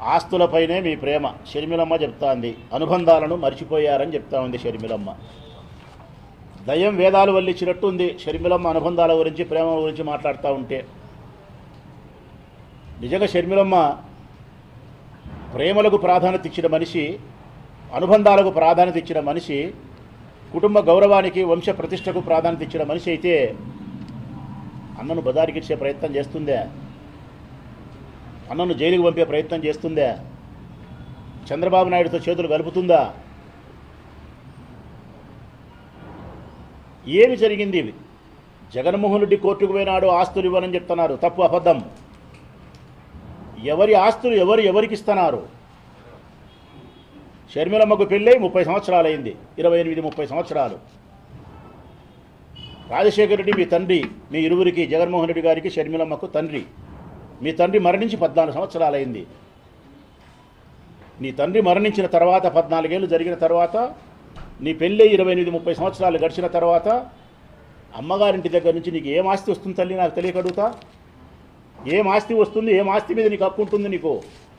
ఆస్తులపైనే మీ ప్రేమ షర్మిలమ్మ చెప్తాంది అనుబంధాలను మర్చిపోయారని చెప్తా ఉంది షర్మిలమ్మ దయ్యం వేదాలు వల్లించినట్టు ఉంది షర్మిలమ్మ అనుబంధాల గురించి ప్రేమ గురించి మాట్లాడుతూ ఉంటే నిజంగా షర్మిలమ్మ ప్రేమలకు ప్రాధాన్యత ఇచ్చిన మనిషి అనుబంధాలకు ప్రాధాన్యత ఇచ్చిన మనిషి కుటుంబ గౌరవానికి వంశ ప్రతిష్టకు ప్రాధాన్యత ఇచ్చిన మనిషి అయితే అన్నను బజారుకిచ్చే ప్రయత్నం చేస్తుందే అన్నను జైలుకు పంపే ప్రయత్నం చేస్తుందా చంద్రబాబు నాయుడుతో చేతులు కలుపుతుందా ఏమి జరిగింది ఇవి జగన్మోహన్ రెడ్డి కోర్టుకు పోయినాడు ఆస్తులు ఇవ్వనని చెప్తున్నారు తప్పు అబద్ధం ఎవరి ఆస్తులు ఎవరు ఎవరికి ఇస్తున్నారు షర్మిలమ్మకు పెళ్ళై ముప్పై సంవత్సరాలు అయింది ఇరవై ఎనిమిది ముప్పై సంవత్సరాలు రాజశేఖర రెడ్డి మీ తండ్రి మీ ఇరువురికి జగన్మోహన్ రెడ్డి గారికి షర్మిలమ్మకు తండ్రి మీ తండ్రి మరణించి పద్నాలుగు సంవత్సరాలు అయింది నీ తండ్రి మరణించిన తర్వాత పద్నాలుగేళ్ళు జరిగిన తర్వాత నీ పెళ్ళి ఇరవై ఎనిమిది ముప్పై సంవత్సరాలు గడిచిన తర్వాత అమ్మగారింటి దగ్గర నుంచి నీకు ఏం ఆస్తి వస్తుంది తల్లి నాకు తెలియక అడుగుతా ఏం ఆస్తి వస్తుంది ఏం ఆస్తి మీద నీకు హక్కు ఉంటుంది నీకు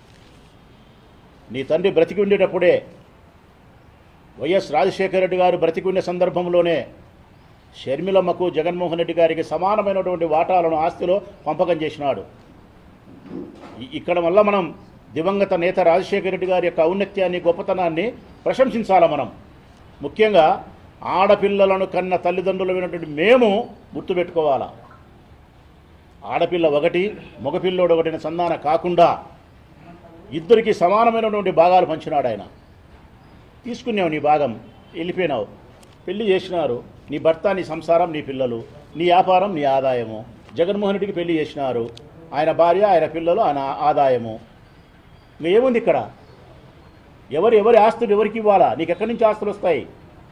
నీ తండ్రి బ్రతికి ఉండేటప్పుడే వైఎస్ రాజశేఖర రెడ్డి గారు బ్రతికి ఉండే సందర్భంలోనే షర్మిలమ్మకు జగన్మోహన్ రెడ్డి గారికి సమానమైనటువంటి వాటాలను ఆస్తిలో పంపకం చేసినాడు ఇ- ఇక్కడ వల్ల మనం దివంగత నేత రాజశేఖర రెడ్డి గారి యొక్క ఔన్నత్యాన్ని గొప్పతనాన్ని ప్రశంసించాలి మనం ముఖ్యంగా ఆడపిల్లలను కన్న తల్లిదండ్రులమైనటువంటి మేము గుర్తుపెట్టుకోవాలా ఆడపిల్ల ఒకటి మగపిల్లోడు ఒకటిన సంధాన కాకుండా ఇద్దరికి సమానమైనటువంటి భాగాలు పంచినాడు ఆయన తీసుకున్నావు నీ భాగం వెళ్ళిపోయినావు పెళ్లి చేసినారు నీ భర్త నీ సంసారం నీ పిల్లలు నీ వ్యాపారం నీ ఆదాయము జగన్మోహన్ రెడ్డికి పెళ్లి చేసినారు ఆయన భార్య ఆయన పిల్లలు ఆయన ఆదాయము ఇంకా ఏముంది ఇక్కడ ఎవరు ఎవరి ఆస్తులు ఎవరికి ఇవ్వాలా నీకు ఎక్కడి నుంచి ఆస్తులు వస్తాయి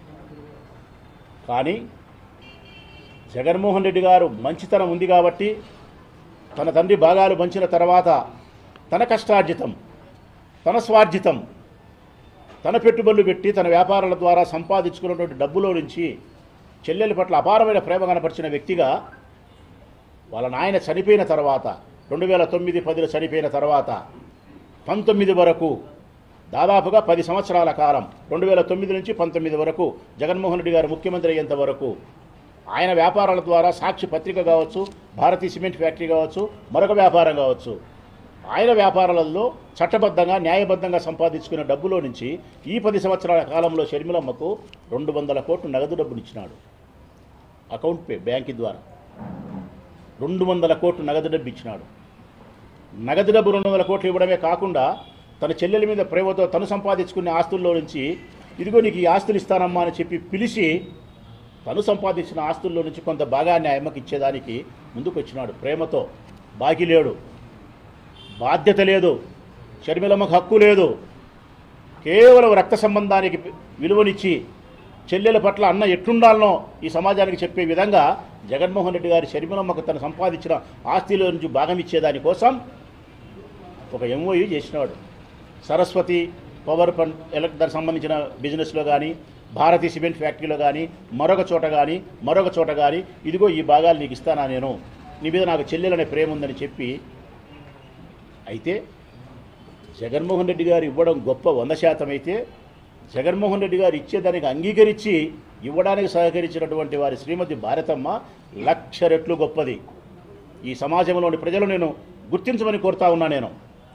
కానీ జగన్మోహన్ రెడ్డి గారు మంచితనం ఉంది కాబట్టి తన తండ్రి భాగాలు పంచిన తర్వాత తన కష్టార్జితం తన స్వార్జితం తన పెట్టుబడులు పెట్టి తన వ్యాపారాల ద్వారా సంపాదించుకున్నటువంటి డబ్బులో నుంచి చెల్లెల పట్ల అపారమైన ప్రేమ కనపరిచిన వ్యక్తిగా వాళ్ళ నాయన చనిపోయిన తర్వాత రెండు వేల తొమ్మిది పదిలో చనిపోయిన తర్వాత పంతొమ్మిది వరకు దాదాపుగా పది సంవత్సరాల కాలం రెండు వేల తొమ్మిది నుంచి పంతొమ్మిది వరకు జగన్మోహన్ రెడ్డి గారు ముఖ్యమంత్రి అయ్యేంత వరకు ఆయన వ్యాపారాల ద్వారా సాక్షి పత్రిక కావచ్చు భారతీ సిమెంట్ ఫ్యాక్టరీ కావచ్చు మరొక వ్యాపారం కావచ్చు ఆయన వ్యాపారాలలో చట్టబద్ధంగా న్యాయబద్ధంగా సంపాదించుకున్న డబ్బులో నుంచి ఈ పది సంవత్సరాల కాలంలో షర్మిలమ్మకు రెండు వందల కోట్లు నగదు డబ్బులు ఇచ్చినాడు అకౌంట్ పే బ్యాంకి ద్వారా రెండు వందల కోట్లు నగదు డబ్బు ఇచ్చినాడు నగదు డబ్బు రెండు వందల కోట్లు ఇవ్వడమే కాకుండా తన చెల్లెల మీద ప్రేమతో తను సంపాదించుకునే ఆస్తుల్లో నుంచి ఇదిగో నీకు ఈ ఆస్తులు ఇస్తానమ్మా అని చెప్పి పిలిచి తను సంపాదించిన ఆస్తుల్లో నుంచి కొంత భాగాన్ని ఆ అమ్మకి ఇచ్చేదానికి ముందుకు వచ్చినాడు ప్రేమతో బాకీ లేడు బాధ్యత లేదు షర్మిలమ్మకు హక్కు లేదు కేవలం రక్త సంబంధానికి విలువనిచ్చి చెల్లెల పట్ల అన్న ఎట్లుండాలనో ఈ సమాజానికి చెప్పే విధంగా జగన్మోహన్ రెడ్డి గారి షర్మిలమ్మకు తను సంపాదించిన ఆస్తిలో నుంచి భాగం ఇచ్చేదానికోసం ఒక ఎంఓయూ చేసినాడు సరస్వతి పవర్ పన్ ఎలక్ దానికి సంబంధించిన బిజినెస్లో కానీ భారతీ సిమెంట్ ఫ్యాక్టరీలో కానీ మరొక చోట కానీ మరొక చోట కానీ ఇదిగో ఈ భాగాలు నీకు ఇస్తానా నేను నీ మీద నాకు చెల్లెలనే ప్రేమ ఉందని చెప్పి అయితే జగన్మోహన్ రెడ్డి గారు ఇవ్వడం గొప్ప వంద శాతం అయితే జగన్మోహన్ రెడ్డి గారు ఇచ్చేదానికి అంగీకరించి ఇవ్వడానికి సహకరించినటువంటి వారి శ్రీమతి భారతమ్మ లక్ష రెట్లు గొప్పది ఈ సమాజంలోని ప్రజలు నేను గుర్తించమని కోరుతా ఉన్నా నేను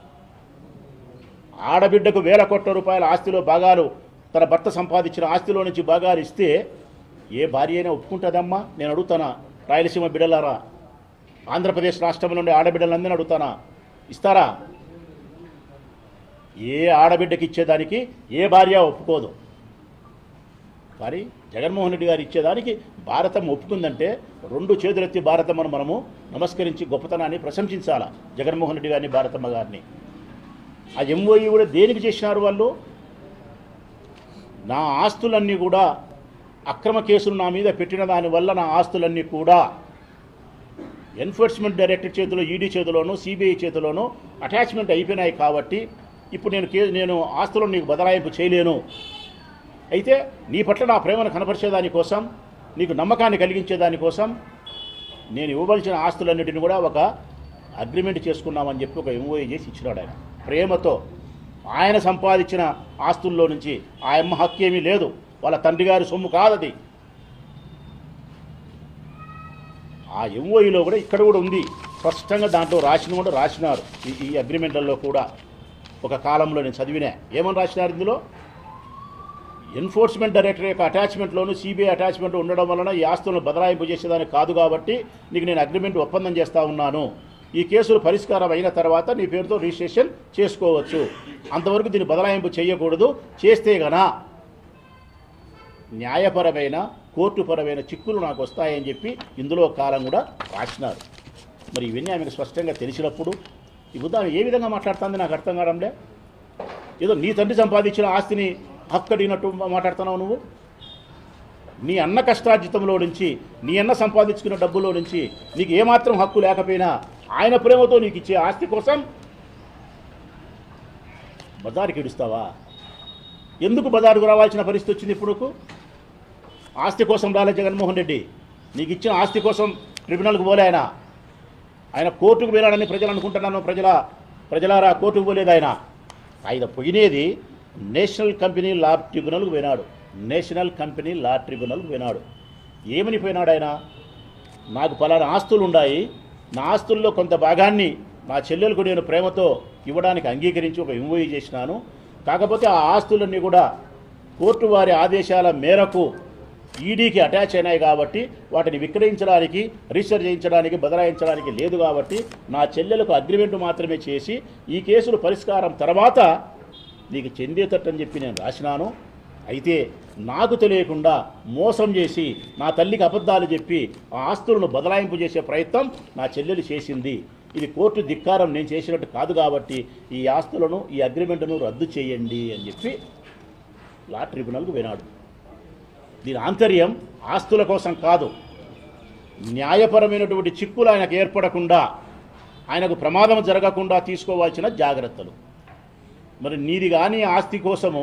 ఆడబిడ్డకు వేల కోట్ల రూపాయల ఆస్తిలో భాగాలు తన భర్త సంపాదించిన ఆస్తిలో నుంచి భాగాలు ఇస్తే ఏ భార్య అయినా ఒప్పుకుంటుందమ్మా నేను అడుగుతానా రాయలసీమ బిడ్డలారా ఆంధ్రప్రదేశ్ రాష్ట్రం నుండి ఆడబిడ్డలందరినీ అడుగుతానా ఇస్తారా ఏ ఆడబిడ్డకి ఇచ్చేదానికి ఏ భార్య ఒప్పుకోదు కానీ జగన్మోహన్ రెడ్డి గారు ఇచ్చేదానికి భారతం ఒప్పుకుందంటే రెండు చేతులెత్తి భారతమ్మను మనము నమస్కరించి గొప్పతనాన్ని ప్రశంసించాలా జగన్మోహన్ రెడ్డి గారిని భారతమ్మ గారిని ఆ ఎంఓఈ కూడా దేనికి చేసినారు వాళ్ళు నా ఆస్తులన్నీ కూడా అక్రమ కేసులు నా మీద పెట్టిన దానివల్ల నా ఆస్తులన్నీ కూడా ఎన్ఫోర్స్మెంట్ డైరెక్టర్ చేతిలో ఈడీ చేతిలోనూ సిబిఐ చేతిలోనూ అటాచ్మెంట్ అయిపోయినాయి కాబట్టి ఇప్పుడు నేను కే నేను ఆస్తులను నీకు బదలాయింపు చేయలేను అయితే నీ పట్ల నా ప్రేమను కనపరిచేదానికోసం నీకు నమ్మకాన్ని కలిగించేదానికోసం నేను ఇవ్వవలసిన ఆస్తులన్నిటిని కూడా ఒక అగ్రిమెంట్ చేసుకున్నామని చెప్పి ఒక ఎంఓఏ చేసి ఇచ్చినాడు ఆయన ప్రేమతో ఆయన సంపాదించిన ఆస్తుల్లో నుంచి ఆ అమ్మ హక్కు ఏమీ లేదు వాళ్ళ తండ్రి గారి సొమ్ము కాదది ఆ ఎంఓఈలో కూడా ఇక్కడ కూడా ఉంది స్పష్టంగా దాంట్లో రాసిన కూడా రాసినారు ఈ ఈ అగ్రిమెంట్లలో కూడా ఒక కాలంలో నేను చదివినా ఏమని రాసినారు ఇందులో ఎన్ఫోర్స్మెంట్ డైరెక్టర్ యొక్క అటాచ్మెంట్లోను సిబిఐ అటాచ్మెంట్ ఉండడం వలన ఈ ఆస్తులను బదలాయింపు చేసేదానికి కాదు కాబట్టి నీకు నేను అగ్రిమెంట్ ఒప్పందం చేస్తా ఉన్నాను ఈ కేసులు పరిష్కారం అయిన తర్వాత నీ పేరుతో రిజిస్ట్రేషన్ చేసుకోవచ్చు అంతవరకు దీన్ని బదలాయింపు చేయకూడదు చేస్తే గనా న్యాయపరమైన కోర్టుపరమైన చిక్కులు నాకు వస్తాయని చెప్పి ఇందులో కాలం కూడా రాసినారు మరి ఇవన్నీ ఆమెకు స్పష్టంగా తెలిసినప్పుడు ఈ బుద్ధ ఆమె ఏ విధంగా మాట్లాడుతుంది నాకు అర్థం కావడంలే ఏదో నీ తండ్రి సంపాదించిన ఆస్తిని హక్కు అడిగినట్టు మాట్లాడుతున్నావు నువ్వు నీ అన్న కష్టార్జితంలో నుంచి నీ అన్న సంపాదించుకున్న డబ్బులో నుంచి నీకు ఏమాత్రం హక్కు లేకపోయినా ఆయన ప్రేమతో నీకు ఇచ్చే ఆస్తి కోసం బజారుకి ఇడుస్తావా ఎందుకు బజారుకు రావాల్సిన పరిస్థితి వచ్చింది ఇప్పుడు ఆస్తి కోసం రాలే జగన్మోహన్ రెడ్డి నీకు ఇచ్చిన ఆస్తి కోసం ట్రిబ్యునల్కి పోలే ఆయన ఆయన కోర్టుకు వెళ్ళాడని ప్రజలు అనుకుంటున్నాను ప్రజల ప్రజలారా కోర్టుకు పోలేదు ఆయన ఆయన పోయినేది నేషనల్ కంపెనీ లా ట్రిబ్యునల్కి పోయినాడు నేషనల్ కంపెనీ లా ట్రిబ్యునల్కి పోయినాడు ఏమని పోయినాడు ఆయన నాకు పలానా ఆస్తులు ఉన్నాయి నా ఆస్తుల్లో కొంత భాగాన్ని నా చెల్లెలకు నేను ప్రేమతో ఇవ్వడానికి అంగీకరించి ఒక ఎంఓఈ చేసినాను కాకపోతే ఆ ఆస్తులన్నీ కూడా కోర్టు వారి ఆదేశాల మేరకు ఈడీకి అటాచ్ అయినాయి కాబట్టి వాటిని విక్రయించడానికి రిజిస్టర్ చేయించడానికి బదలాయించడానికి లేదు కాబట్టి నా చెల్లెలకు అగ్రిమెంట్ మాత్రమే చేసి ఈ కేసులు పరిష్కారం తర్వాత నీకు చెందేటట్టని చెప్పి నేను రాసినాను అయితే నాకు తెలియకుండా మోసం చేసి నా తల్లికి అబద్ధాలు చెప్పి ఆ ఆస్తులను బదలాయింపు చేసే ప్రయత్నం నా చెల్లెలు చేసింది ఇది కోర్టు ధిక్కారం నేను చేసినట్టు కాదు కాబట్టి ఈ ఆస్తులను ఈ అగ్రిమెంట్ను రద్దు చేయండి అని చెప్పి లా ట్రిబ్యునల్కు వినాడు దీని ఆంతర్యం ఆస్తుల కోసం కాదు న్యాయపరమైనటువంటి చిక్కులు ఆయనకు ఏర్పడకుండా ఆయనకు ప్రమాదం జరగకుండా తీసుకోవాల్సిన జాగ్రత్తలు మరి నీది కానీ ఆస్తి కోసము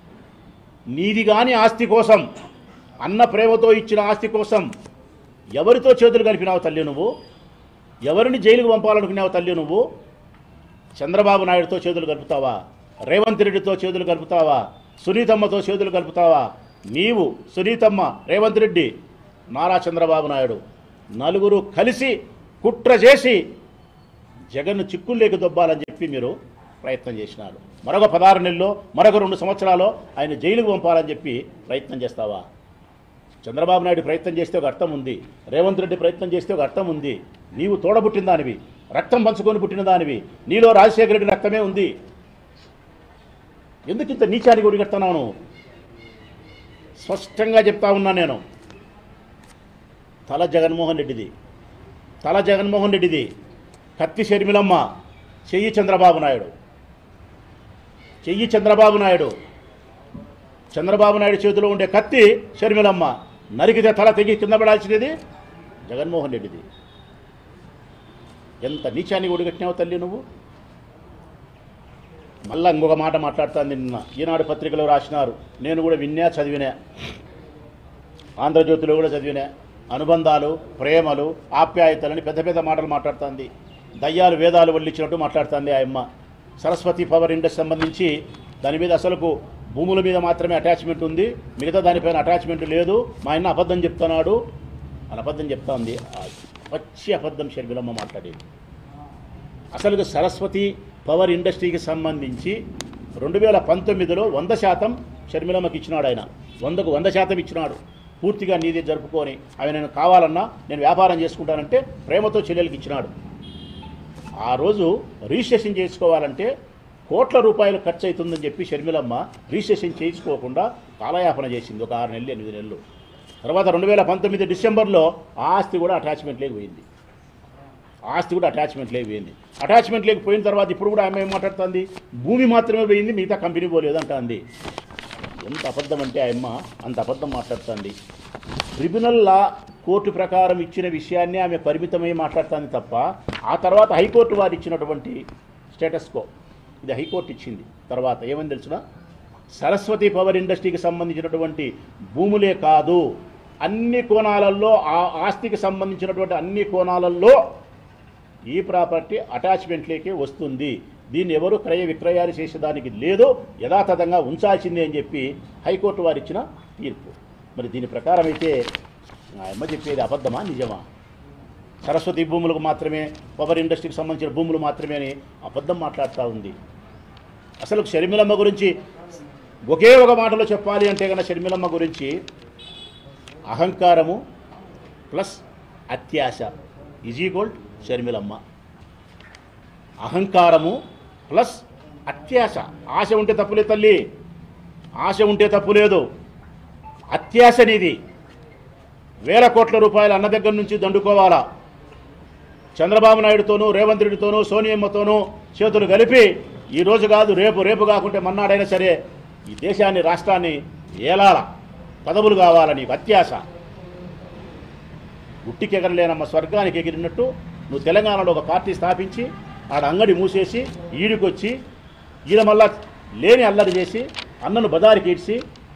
నీది కానీ ఆస్తి కోసం అన్న ప్రేమతో ఇచ్చిన ఆస్తి కోసం ఎవరితో చేతులు కలిపినావు తల్లి నువ్వు ఎవరిని జైలుకు పంపాలనుకున్నావు తల్లి నువ్వు చంద్రబాబు నాయుడుతో చేతులు కలుపుతావా రేవంత్ రెడ్డితో చేతులు కలుపుతావా సునీతమ్మతో చేతులు కలుపుతావా నీవు సునీతమ్మ రేవంత్ రెడ్డి నారా చంద్రబాబు నాయుడు నలుగురు కలిసి కుట్ర చేసి జగన్ను చిక్కుల్లోకి దొబ్బాలని చెప్పి మీరు ప్రయత్నం చేసినారు మరొక పదహారు నెలల్లో మరొక రెండు సంవత్సరాలు ఆయన జైలుకు పంపాలని చెప్పి ప్రయత్నం చేస్తావా చంద్రబాబు నాయుడు ప్రయత్నం చేస్తే ఒక అర్థం ఉంది రేవంత్ రెడ్డి ప్రయత్నం చేస్తే ఒక అర్థం ఉంది నీవు తోడబుట్టిన దానివి రక్తం పంచుకొని పుట్టిన దానివి నీలో రాజశేఖర రెడ్డి రక్తమే ఉంది ఎందుకు ఇంత నీచానికి ఉరిగడుతున్నావు నువ్వు స్పష్టంగా చెప్తా ఉన్నా నేను తల జగన్మోహన్ రెడ్డిది తల జగన్మోహన్ రెడ్డిది కత్తి షర్మిలమ్మ చెయ్యి చంద్రబాబు నాయుడు చెయ్యి చంద్రబాబు నాయుడు చంద్రబాబు నాయుడు చేతిలో ఉండే కత్తి షర్మిలమ్మ నరికితే తల తెగి కింద పడాల్సినది జగన్మోహన్ రెడ్డిది ఎంత నీచాన్ని ఒడిగట్టినావు తల్లి నువ్వు మళ్ళా ఇంకొక మాట మాట్లాడుతాను నిన్న ఈనాడు పత్రికలో రాసినారు నేను కూడా విన్నా చదివినా ఆంధ్రజ్యోతిలో కూడా చదివినా అనుబంధాలు ప్రేమలు ఆప్యాయతలని పెద్ద పెద్ద మాటలు మాట్లాడుతుంది దయ్యాలు వేదాలు వల్లించినట్టు మాట్లాడుతుంది ఆ అమ్మ సరస్వతి పవర్ ఇండస్ట్రీ సంబంధించి దాని మీద అసలుకు భూముల మీద మాత్రమే అటాచ్మెంట్ ఉంది మిగతా దానిపైన అటాచ్మెంట్ లేదు మా ఆయన అబద్ధం చెప్తున్నాడు అని అబద్ధం చెప్తా ఉంది ఆ పచ్చి అబద్ధం షర్మిలమ్మ మాట్లాడేది అసలు సరస్వతి పవర్ ఇండస్ట్రీకి సంబంధించి రెండు వేల పంతొమ్మిదిలో వంద శాతం షర్మిలమ్మకి ఇచ్చినాడు ఆయన వందకు వంద శాతం ఇచ్చినాడు పూర్తిగా నీదే జరుపుకొని అవి నేను కావాలన్నా నేను వ్యాపారం చేసుకుంటానంటే ప్రేమతో చెల్లెలకి ఇచ్చినాడు ఆ రోజు రిజిస్ట్రేషన్ చేసుకోవాలంటే కోట్ల రూపాయలు ఖర్చు అవుతుందని చెప్పి షర్మిలమ్మ రిజిస్ట్రేషన్ చేయించుకోకుండా కాలయాపన చేసింది ఒక ఆరు నెలలు ఎనిమిది నెలలు తర్వాత రెండు వేల పంతొమ్మిది డిసెంబర్లో ఆ ఆస్తి కూడా అటాచ్మెంట్ లేకపోయింది ఆస్తి కూడా అటాచ్మెంట్ లేకపోయింది అటాచ్మెంట్ లేకపోయిన తర్వాత ఇప్పుడు కూడా ఆమె ఏం మాట్లాడుతుంది భూమి మాత్రమే పోయింది మిగతా కంపెనీ పోలేదు అంటుంది ఎంత అబద్ధం అంటే ఆ అమ్మ అంత అబద్ధం మాట్లాడుతుంది ట్రిబ్యునల్ లా కోర్టు ప్రకారం ఇచ్చిన విషయాన్ని ఆమె పరిమితమై మాట్లాడుతుంది తప్ప ఆ తర్వాత హైకోర్టు వారు ఇచ్చినటువంటి స్టేటస్ కో ఇది హైకోర్టు ఇచ్చింది తర్వాత ఏమని తెలుసునా సరస్వతి పవర్ ఇండస్ట్రీకి సంబంధించినటువంటి భూములే కాదు అన్ని కోణాలలో ఆ ఆస్తికి సంబంధించినటువంటి అన్ని కోణాలలో ఈ ప్రాపర్టీ అటాచ్మెంట్లోకి వస్తుంది దీన్ని ఎవరు క్రయ విక్రయాలు చేసేదానికి లేదు యథాతథంగా ఉంచాల్సిందే అని చెప్పి హైకోర్టు వారు ఇచ్చిన తీర్పు మరి దీని ప్రకారం అయితే ఆ అమ్మ చెప్పేది అబద్ధమా నిజమా సరస్వతి భూములకు మాత్రమే పవర్ ఇండస్ట్రీకి సంబంధించిన భూములు మాత్రమే అని అబద్ధం మాట్లాడుతూ ఉంది అసలు షర్మిలమ్మ గురించి ఒకే ఒక మాటలో చెప్పాలి అంటే కన్నా షర్మిలమ్మ గురించి అహంకారము ప్లస్ అత్యాశ ఈజ్ ఈక్వల్ షర్మిలమ్మ అహంకారము ప్లస్ అత్యాశ ఆశ ఉంటే తప్పులే తల్లి ఆశ ఉంటే తప్పు లేదు అత్యాశ నీది వేల కోట్ల రూపాయలు అన్న దగ్గర నుంచి దండుకోవాలా చంద్రబాబు నాయుడుతోనూ రేవంత్ రెడ్డితోనూ సోనియమ్మతోనూ చేతులు కలిపి ఈ రోజు కాదు రేపు రేపు కాకుంటే మన్నాడైనా సరే ఈ దేశాన్ని రాష్ట్రాన్ని ఏలాల పదవులు కావాలని నీకు అత్యాశ గుట్టికి ఎగరలేనమ్మ స్వర్గానికి ఎగిరినట్టు నువ్వు తెలంగాణలో ఒక పార్టీ స్థాపించి ఆడ అంగడి మూసేసి ఈడికొచ్చి ఈయన మళ్ళా లేని అల్లరి చేసి అన్నను బదారికి ఈడ్చి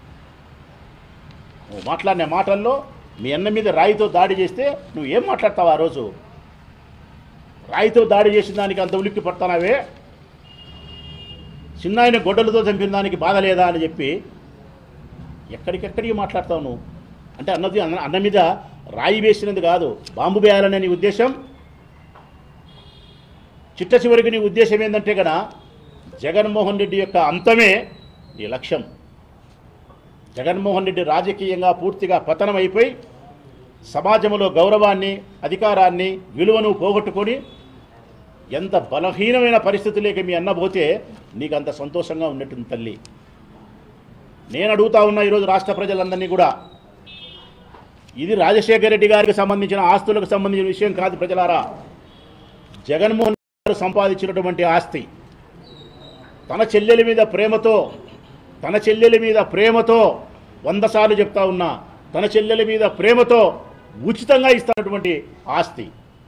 నువ్వు మాట్లాడిన మాటల్లో మీ అన్న మీద రాయితో దాడి చేస్తే నువ్వు ఏం మాట్లాడతావు ఆ రోజు రాయితో దాడి చేసిన దానికి అంత ఉలిక్కి పడతానావే చిన్నాయన గొడ్డలతో చంపిన దానికి బాధ లేదా అని చెప్పి ఎక్కడికెక్కడికి మాట్లాడతావు నువ్వు అంటే అన్నది అన్న అన్న మీద రాయి వేసినది కాదు బాంబు వేయాలనే నీ ఉద్దేశం చిట్ట చివరికి నీ ఉద్దేశం ఏంటంటే కదా జగన్మోహన్ రెడ్డి యొక్క అంతమే నీ లక్ష్యం జగన్మోహన్ రెడ్డి రాజకీయంగా పూర్తిగా పతనం అయిపోయి సమాజంలో గౌరవాన్ని అధికారాన్ని విలువను పోగొట్టుకొని ఎంత బలహీనమైన పరిస్థితులేకి మీ అన్న పోతే నీకు అంత సంతోషంగా ఉన్నట్టుంది తల్లి నేను అడుగుతా ఉన్నా ఈరోజు రాష్ట్ర ప్రజలందరినీ కూడా ఇది రాజశేఖర రెడ్డి గారికి సంబంధించిన ఆస్తులకు సంబంధించిన విషయం కాదు ప్రజలారా జగన్మోహన్ రెడ్డి గారు సంపాదించినటువంటి ఆస్తి తన చెల్లెల మీద ప్రేమతో తన చెల్లెల మీద ప్రేమతో వంద సార్లు చెప్తా ఉన్నా తన చెల్లెల మీద ప్రేమతో ఉచితంగా ఇస్తున్నటువంటి ఆస్తి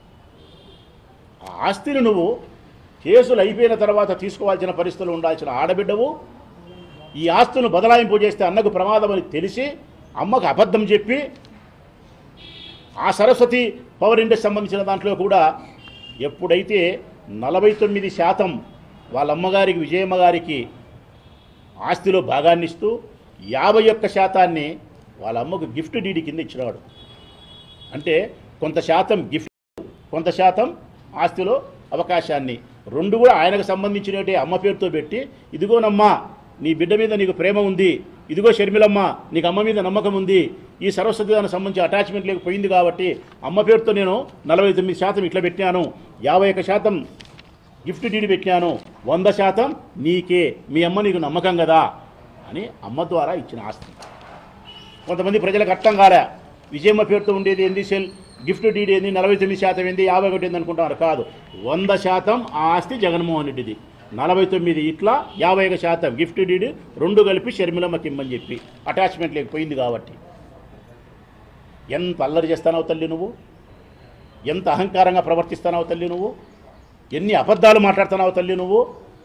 ఆ ఆస్తిని నువ్వు కేసులు అయిపోయిన తర్వాత తీసుకోవాల్సిన పరిస్థితులు ఉండాల్సిన ఆడబిడ్డవు ఈ ఆస్తులను బదలాయింపు చేస్తే అన్నకు ప్రమాదం అని తెలిసి అమ్మకు అబద్ధం చెప్పి ఆ సరస్వతి పవర్ ఇండస్ట్రీ సంబంధించిన దాంట్లో కూడా ఎప్పుడైతే నలభై తొమ్మిది శాతం వాళ్ళ అమ్మగారికి విజయమ్మ గారికి ఆస్తిలో భాగాన్ని ఇస్తూ యాభై ఒక్క శాతాన్ని వాళ్ళ అమ్మకు గిఫ్ట్ డీడీ కింద ఇచ్చినాడు అంటే కొంత శాతం గిఫ్ట్ కొంత శాతం ఆస్తిలో అవకాశాన్ని రెండు కూడా ఆయనకు సంబంధించినట్టే అమ్మ పేరుతో పెట్టి ఇదిగోనమ్మా నీ బిడ్డ మీద నీకు ప్రేమ ఉంది ఇదిగో షర్మిలమ్మ నీకు అమ్మ మీద నమ్మకం ఉంది ఈ సరస్వతి దానికి సంబంధించి అటాచ్మెంట్ లేకపోయింది కాబట్టి అమ్మ పేరుతో నేను నలభై తొమ్మిది శాతం ఇట్లా పెట్టాను యాభై ఒక్క శాతం గిఫ్ట్ డీడీ పెట్టాను వంద శాతం నీకే మీ అమ్మ నీకు నమ్మకం కదా అని అమ్మ ద్వారా ఇచ్చిన ఆస్తి కొంతమంది ప్రజలకు అర్థం కాలే విజయమ్మ పేరుతో ఉండేది ఏంది సెల్ గిఫ్ట్ డీడీ ఏంది నలభై తొమ్మిది శాతం ఏంది యాభై ఒకటి ఏంది అనుకుంటున్నారు కాదు వంద శాతం ఆ ఆస్తి జగన్మోహన్ రెడ్డిది నలభై తొమ్మిది ఇట్లా యాభై ఒక శాతం గిఫ్ట్ డీడీ రెండు కలిపి షర్మిలమ్మకి ఇమ్మని చెప్పి అటాచ్మెంట్ లేకపోయింది కాబట్టి ఎంత అల్లరి చేస్తానవు తల్లి నువ్వు ఎంత అహంకారంగా ప్రవర్తిస్తున్నావు తల్లి నువ్వు ఎన్ని అబద్ధాలు మాట్లాడుతున్నావు తల్లి నువ్వు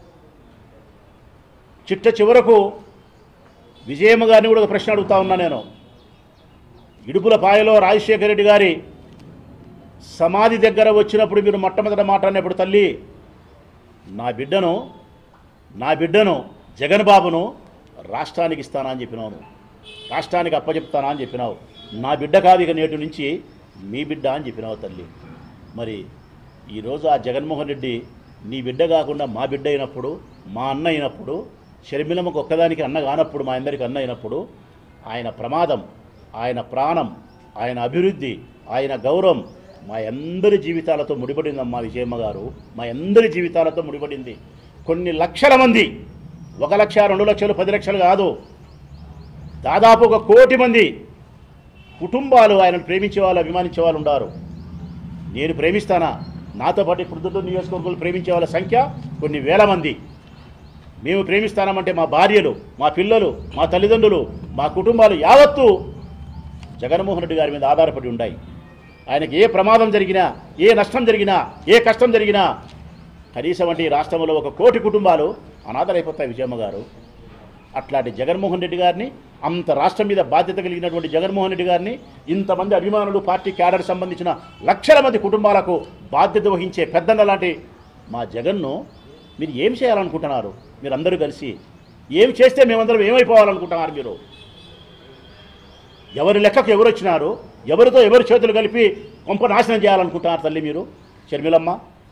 చిట్ట చివరకు విజయమ్మ గారిని కూడా ఒక ప్రశ్న అడుగుతా ఉన్నా నేను ఇడుపుల పాయలో రాజశేఖర రెడ్డి గారి సమాధి దగ్గర వచ్చినప్పుడు మీరు మొట్టమొదట మాట్లాడినప్పుడు తల్లి నా బిడ్డను నా బిడ్డను జగన్ బాబును రాష్ట్రానికి ఇస్తానా అని చెప్పినావు నువ్వు. రాష్ట్రానికి అప్పచెప్తానా అని చెప్పినావు నా బిడ్డ కాదు ఇక నేటి నుంచి మీ బిడ్డ అని చెప్పినావు తల్లి మరి ఈరోజు ఆ జగన్మోహన్ రెడ్డి నీ బిడ్డ కాకుండా మా బిడ్డ అయినప్పుడు మా అన్న అయినప్పుడు షర్మిలమ్మకు ఒక్కదానికి అన్న కానప్పుడు మా అందరికి అన్న అయినప్పుడు ఆయన ప్రమాదం ఆయన ప్రాణం ఆయన అభివృద్ధి ఆయన గౌరవం మా అందరి జీవితాలతో ముడిపడిందమ్మా విజయమ్మ గారు మా అందరి జీవితాలతో ముడిపడింది కొన్ని లక్షల మంది ఒక లక్ష రెండు లక్షలు పది లక్షలు కాదు దాదాపు ఒక కోటి మంది కుటుంబాలు ఆయనను ప్రేమించే వాళ్ళు అభిమానించే వాళ్ళు ఉన్నారు నేను ప్రేమిస్తానా నాతో పాటు ప్రొద్దుటూరు నియోజకవర్గంలో ప్రేమించే వాళ్ళ సంఖ్య కొన్ని వేల మంది మేము ప్రేమిస్తానామంటే మా భార్యలు మా పిల్లలు మా తల్లిదండ్రులు మా కుటుంబాలు యావత్తు జగన్మోహన్ రెడ్డి గారి మీద ఆధారపడి ఉన్నాయి ఆయనకి ఏ ప్రమాదం జరిగినా ఏ నష్టం జరిగినా ఏ కష్టం జరిగినా కనీసం అంటే ఈ రాష్ట్రంలో ఒక కోటి కుటుంబాలు అనాథలైపోతాయి విజయమ్మ గారు అట్లాంటి జగన్మోహన్ రెడ్డి గారిని అంత రాష్ట్రం మీద బాధ్యత కలిగినటువంటి జగన్మోహన్ రెడ్డి గారిని ఇంతమంది అభిమానులు పార్టీ క్యాడర్ సంబంధించిన లక్షల మంది కుటుంబాలకు బాధ్యత వహించే పెద్దన్న లాంటి మా జగన్ను మీరు ఏం చేయాలనుకుంటున్నారు మీరందరూ కలిసి ఏం చేస్తే మేమందరం ఏమైపోవాలనుకుంటున్నారు మీరు ఎవరి లెక్కకు ఎవరు వచ్చినారు ఎవరితో ఎవరి చేతులు కలిపి కొంప నాశనం చేయాలనుకుంటున్నారు తల్లి మీరు షర్మిలమ్మ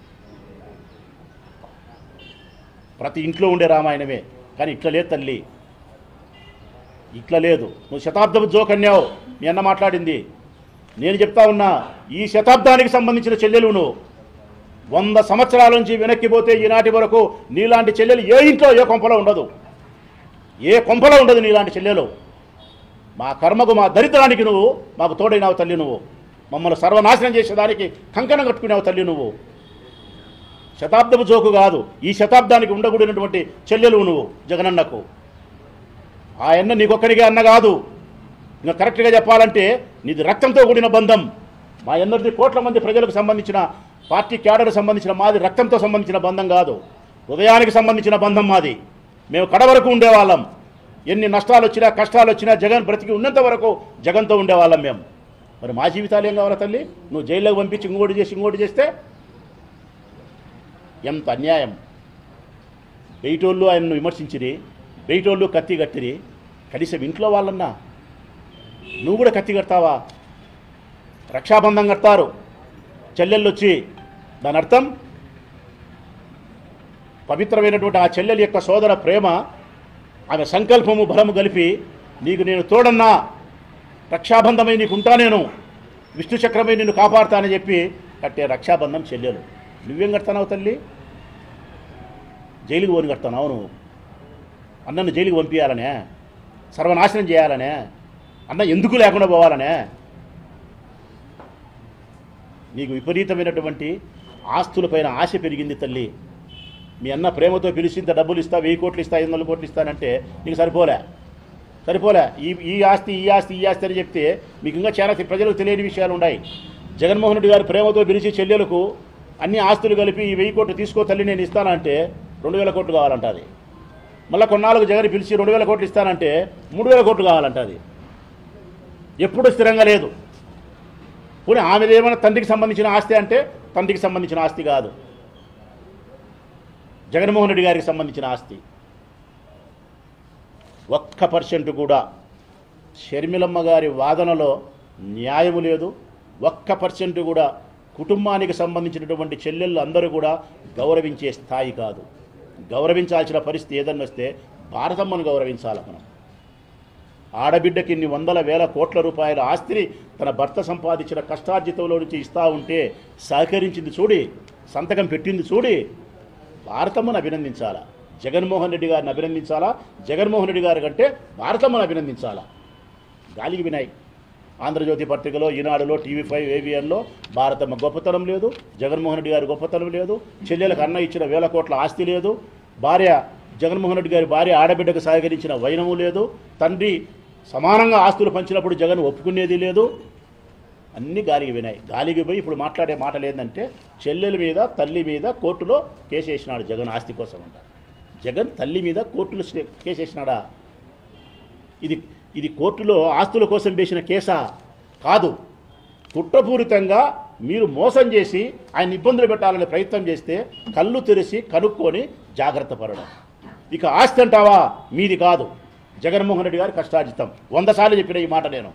ప్రతి ఇంట్లో ఉండే రామాయణమే కానీ ఇట్లా లేదు తల్లి ఇట్లా లేదు నువ్వు శతాబ్దపు జోకన్యావు మీ అన్న మాట్లాడింది నేను చెప్తా ఉన్నా ఈ శతాబ్దానికి సంబంధించిన చెల్లెలు నువ్వు వంద సంవత్సరాల నుంచి వెనక్కిపోతే ఈనాటి వరకు నీలాంటి చెల్లెలు ఏ ఇంట్లో ఏ కొంపలో ఉండదు ఏ కొంపలో ఉండదు నీలాంటి చెల్లెలు మా కర్మకు మా దరిద్రానికి నువ్వు మాకు తోడైనావు తల్లి నువ్వు మమ్మల్ని సర్వనాశనం చేసేదానికి కంకణం కట్టుకునేవు తల్లి నువ్వు శతాబ్దపు జోకు కాదు ఈ శతాబ్దానికి ఉండకూడినటువంటి చెల్లెలు నువ్వు జగనన్నకు ఆ అన్న నీకొక్కడికే అన్న కాదు ఇంకా కరెక్ట్గా చెప్పాలంటే నీది రక్తంతో కూడిన బంధం మా అందరిది కోట్ల మంది ప్రజలకు సంబంధించిన పార్టీ క్యాడర్కి సంబంధించిన మాది రక్తంతో సంబంధించిన బంధం కాదు హృదయానికి సంబంధించిన బంధం మాది మేము కడవరకు ఉండేవాళ్ళం ఎన్ని నష్టాలు వచ్చినా కష్టాలు వచ్చినా జగన్ బ్రతికి ఉన్నంత వరకు జగన్తో ఉండేవాళ్ళం మేము మరి మా జీవితాలు ఏం కావాలా తల్లి నువ్వు జైల్లోకి పంపించి ఇంకోటి చేసి ఇంకోటి చేస్తే ఎంత అన్యాయం బయటోళ్ళు ఆయనను విమర్శించిరి బయటోళ్ళు కత్తి కట్టిరి కనీసం ఇంట్లో వాళ్ళన్నా నువ్వు కూడా కత్తి కడతావా రక్షాబంధం కడతారు చెల్లెళ్ళు వచ్చి దాని అర్థం పవిత్రమైనటువంటి ఆ చెల్లెలి యొక్క సోదర ప్రేమ ఆమె సంకల్పము బలము కలిపి నీకు నేను తోడన్నా రక్షాబంధమై నీకు ఉంటా నేను విష్ణు చక్రమై నిన్ను కాపాడుతానని చెప్పి కట్టే రక్షాబంధం చెల్లెలు నువ్వేం కడతానావు తల్లి జైలుకి పోని కడతానావు నువ్వు అన్నను జైలుకి పంపించాలనే సర్వనాశనం చేయాలనే అన్న ఎందుకు లేకుండా పోవాలనే నీకు విపరీతమైనటువంటి ఆస్తులపైన ఆశ పెరిగింది తల్లి మీ అన్న ప్రేమతో పిలిచి ఇంత డబ్బులు ఇస్తా వెయ్యి కోట్లు ఇస్తా ఐదు వందల కోట్లు ఇస్తానంటే నీకు సరిపోలే సరిపోలే ఈ ఈ ఆస్తి ఈ ఆస్తి ఈ ఆస్తి అని చెప్తే మీకు ఇంకా చాలా తె- ప్రజలకు తెలియని విషయాలు ఉన్నాయి జగన్మోహన్ రెడ్డి గారు ప్రేమతో పిలిచి చెల్లెలకు అన్ని ఆస్తులు కలిపి ఈ వెయ్యి కోట్లు తీసుకో తల్లి నేను ఇస్తానంటే రెండు వేల కోట్లు కావాలంట అది మళ్ళీ కొన్నాళ్ళకు జగన్ పిలిచి రెండు వేల కోట్లు ఇస్తానంటే మూడు వేల కోట్లు కావాలంట అది ఎప్పుడు స్థిరంగా లేదు పోనీ ఆమెది ఏమైనా తండ్రికి సంబంధించిన ఆస్తి అంటే తండ్రికి సంబంధించిన ఆస్తి కాదు జగన్మోహన్ రెడ్డి గారికి సంబంధించిన ఆస్తి ఒక్క పర్సెంట్ కూడా షర్మిలమ్మ గారి వాదనలో న్యాయము లేదు ఒక్క పర్సెంట్ కూడా కుటుంబానికి సంబంధించినటువంటి చెల్లెళ్ళు అందరూ కూడా గౌరవించే స్థాయి కాదు గౌరవించాల్సిన పరిస్థితి ఏదన్నా వస్తే భారతమ్మను గౌరవించాలి మనం ఆడబిడ్డకి ఇన్ని వందల వేల కోట్ల రూపాయల ఆస్తిని తన భర్త సంపాదించిన కష్టార్జితంలో నుంచి ఇస్తా ఉంటే సహకరించింది చూడి సంతకం పెట్టింది చూడి భారతమ్మను అభినందించాలా జగన్మోహన్ రెడ్డి గారిని అభినందించాలా జగన్మోహన్ రెడ్డి గారి కంటే భారతమ్మను అభినందించాలా గాలికి వినాయ్ ఆంధ్రజ్యోతి పత్రికలో ఈనాడులో టీవీ ఫైవ్ ఏవిఎన్లో భారతమ్మ గొప్పతనం లేదు జగన్మోహన్ రెడ్డి గారి గొప్పతనం లేదు చెల్లెలకు అన్న ఇచ్చిన వేల కోట్ల ఆస్తి లేదు భార్య జగన్మోహన్ రెడ్డి గారి భార్య ఆడబిడ్డకు సహకరించిన వైనము లేదు తండ్రి సమానంగా ఆస్తులు పంచినప్పుడు జగన్ ఒప్పుకునేది లేదు అన్ని గాలికి వినాయి గాలికి పోయి ఇప్పుడు మాట్లాడే మాటలు ఏంటంటే చెల్లెల మీద తల్లి మీద కోర్టులో కేసు వేసినాడు జగన్ ఆస్తి కోసం అంట జగన్ తల్లి మీద కోర్టులో స్టే- కేసు వేసినాడా ఇది ఇది కోర్టులో ఆస్తుల కోసం వేసిన కేసా కాదు కుట్రపూరితంగా మీరు మోసం చేసి ఆయన ఇబ్బందులు పెట్టాలనే ప్రయత్నం చేస్తే కళ్ళు తెరిచి కనుక్కొని జాగ్రత్త పడడం ఇక ఆస్తి అంటావా మీది కాదు జగన్మోహన్ రెడ్డి గారి కష్టార్జితం వంద సార్లు చెప్పిన ఈ మాట నేను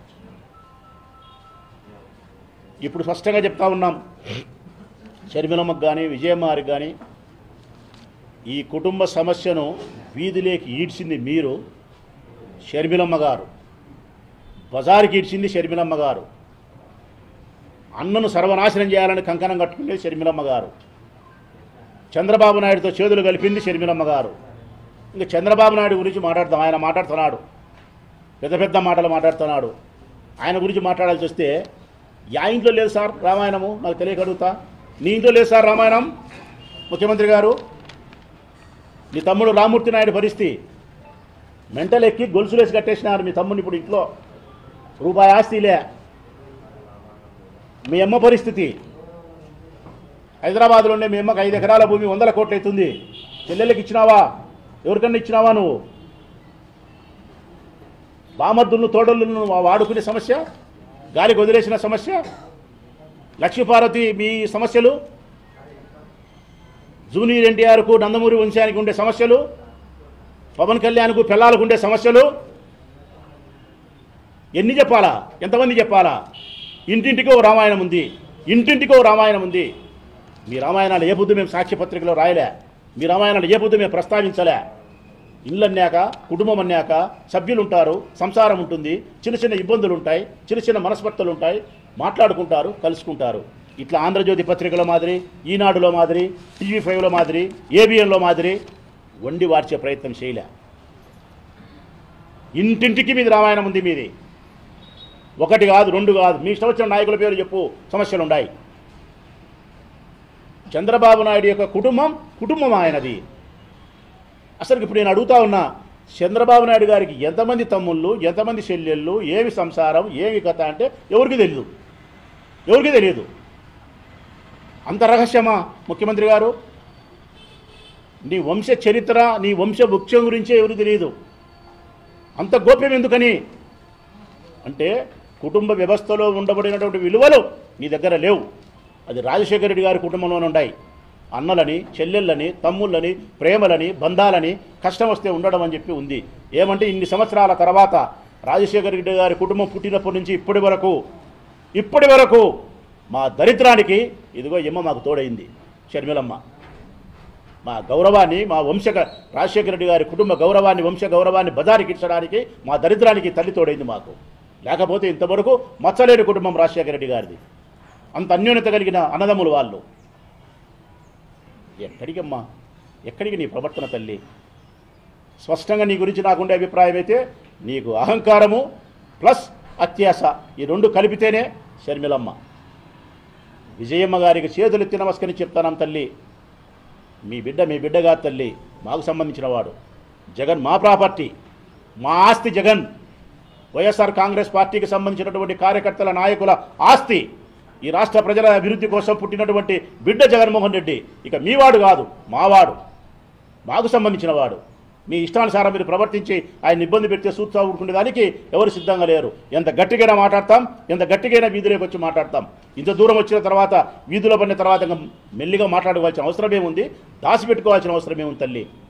ఇప్పుడు స్పష్టంగా చెప్తా ఉన్నాం షర్మిలమ్మకు కానీ విజయమ్మగారికి కానీ ఈ కుటుంబ సమస్యను వీధిలోకి ఈడ్చింది మీరు షర్మిలమ్మ గారు బజారుకి ఈడ్చింది షర్మిలమ్మ గారు అన్నను సర్వనాశనం చేయాలని కంకణం కట్టుకునేది షర్మిలమ్మ గారు చంద్రబాబు నాయుడుతో చేతులు కలిపింది షర్మిలమ్మ గారు ఇంకా చంద్రబాబు నాయుడు గురించి మాట్లాడతాం ఆయన మాట్లాడుతున్నాడు పెద్ద పెద్ద మాటలు మాట్లాడుతున్నాడు ఆయన గురించి మాట్లాడాల్సి వస్తే యా ఇంట్లో లేదు సార్ రామాయణము నాకు తెలియక అడుగుతా నీ ఇంట్లో లేదు సార్ రామాయణం ముఖ్యమంత్రి గారు నీ తమ్ముడు రామూర్తి నాయుడు పరిస్థితి మెంటల్ ఎక్కి గొలుసులేసి కట్టేసినారు మీ తమ్ముని ఇప్పుడు ఇంట్లో రూపాయి ఆస్తిలే మీ అమ్మ పరిస్థితి హైదరాబాద్లో ఉండే మీ అమ్మకి ఐదు ఎకరాల భూమి వందల కోట్లు అవుతుంది చెల్లెళ్ళకి ఇచ్చినావా ఎవరికన్నా ఇచ్చినావా నువ్వు బామర్దులను తోడలను వాడుకునే సమస్య గాలికి వదిలేసిన సమస్య లక్ష్మీపార్వతి మీ సమస్యలు జూనియర్ ఎన్టీఆర్కు నందమూరి వంశానికి ఉండే సమస్యలు పవన్ కళ్యాణ్కు పిల్లలకు ఉండే సమస్యలు ఎన్ని చెప్పాలా ఎంతమంది చెప్పాలా ఇంటింటికి ఓ రామాయణం ఉంది ఇంటింటికి ఓ రామాయణం ఉంది మీ రామాయణాలు ఏ పొద్దు మేము సాక్ష్య పత్రికలో రాయలే మీ రామాయణాలు ఏ పొద్దు మేము ప్రస్తావించలే ఇల్లు అన్నాక కుటుంబం అన్నాక సభ్యులు ఉంటారు సంసారం ఉంటుంది చిన్న చిన్న ఇబ్బందులు ఉంటాయి చిన్న చిన్న మనస్పర్ధలు ఉంటాయి మాట్లాడుకుంటారు కలుసుకుంటారు ఇట్లా ఆంధ్రజ్యోతి పత్రికలో మాదిరి ఈనాడులో మాదిరి టీవీ ఫైవ్లో మాదిరి ఏబిఎన్లో మాదిరి వండి వార్చే ప్రయత్నం చేయలే ఇంటింటికి మీది రామాయణం ఉంది మీది ఒకటి కాదు రెండు కాదు మీ ఇష్టం వచ్చిన నాయకుల పేరు చెప్పు సమస్యలు ఉన్నాయి చంద్రబాబు నాయుడు యొక్క కుటుంబం కుటుంబం ఆయనది అసలు ఇప్పుడు నేను అడుగుతా ఉన్నా చంద్రబాబు నాయుడు గారికి ఎంతమంది తమ్ముళ్ళు ఎంతమంది చెల్లెళ్ళు ఏమి సంసారం ఏమి కథ అంటే ఎవరికి తెలియదు ఎవరికి తెలియదు అంత రహస్యమా ముఖ్యమంత్రి గారు నీ వంశ చరిత్ర నీ వంశ వృక్షం గురించే ఎవరికి తెలియదు అంత గోప్యం ఎందుకని అంటే కుటుంబ వ్యవస్థలో ఉండబడినటువంటి విలువలు నీ దగ్గర లేవు అది రాజశేఖర రెడ్డి గారి కుటుంబంలోనే ఉన్నాయి అన్నలని చెల్లెళ్ళని తమ్ముళ్ళని ప్రేమలని బంధాలని కష్టం వస్తే ఉండడం అని చెప్పి ఉంది ఏమంటే ఇన్ని సంవత్సరాల తర్వాత రాజశేఖర రెడ్డి గారి కుటుంబం పుట్టినప్పటి నుంచి ఇప్పటి వరకు ఇప్పటి వరకు మా దరిద్రానికి ఇదిగో ఎమ్మ మాకు తోడైంది షర్మిలమ్మ మా గౌరవాన్ని మా వంశ రాజశేఖర రెడ్డి గారి కుటుంబ గౌరవాన్ని వంశ గౌరవాన్ని బజారికించడానికి మా దరిద్రానికి తల్లి తోడైంది మాకు లేకపోతే ఇంతవరకు మచ్చలేని కుటుంబం రాజశేఖర రెడ్డి గారిది అంత అన్యోన్యత కలిగిన అన్నదమ్ములు వాళ్ళు ఎక్కడికమ్మా ఎక్కడికి నీ ప్రవర్తన తల్లి స్పష్టంగా నీ గురించి నాకుండే అభిప్రాయం అయితే నీకు అహంకారము ప్లస్ అత్యాస ఈ రెండు కలిపితేనే షర్మిలమ్మ విజయమ్మ గారికి చేతులెత్తి నమస్కరించి చెప్తాను తల్లి మీ బిడ్డ మీ బిడ్డగా తల్లి మాకు సంబంధించిన వాడు జగన్ మా ప్రాపర్టీ మా ఆస్తి జగన్ వైఎస్ఆర్ కాంగ్రెస్ పార్టీకి సంబంధించినటువంటి కార్యకర్తల నాయకుల ఆస్తి ఈ రాష్ట్ర ప్రజల అభివృద్ధి కోసం పుట్టినటువంటి బిడ్డ జగన్మోహన్ రెడ్డి ఇక మీవాడు కాదు మావాడు మాకు సంబంధించిన వాడు మీ ఇష్టానుసారం మీరు ప్రవర్తించి ఆయన ఇబ్బంది పెడితే సూత్సా ఊరుకునే దానికి ఎవరు సిద్ధంగా లేరు ఎంత గట్టిగైనా మాట్లాడతాం ఎంత గట్టిగైనా వీధిలోకి వచ్చి మాట్లాడతాం ఇంత దూరం వచ్చిన తర్వాత వీధిలో పడిన తర్వాత ఇంకా మెల్లిగా మాట్లాడుకోవాల్సిన అవసరం ఏముంది దాచిపెట్టుకోవాల్సిన అవసరం ఏముంది తల్లి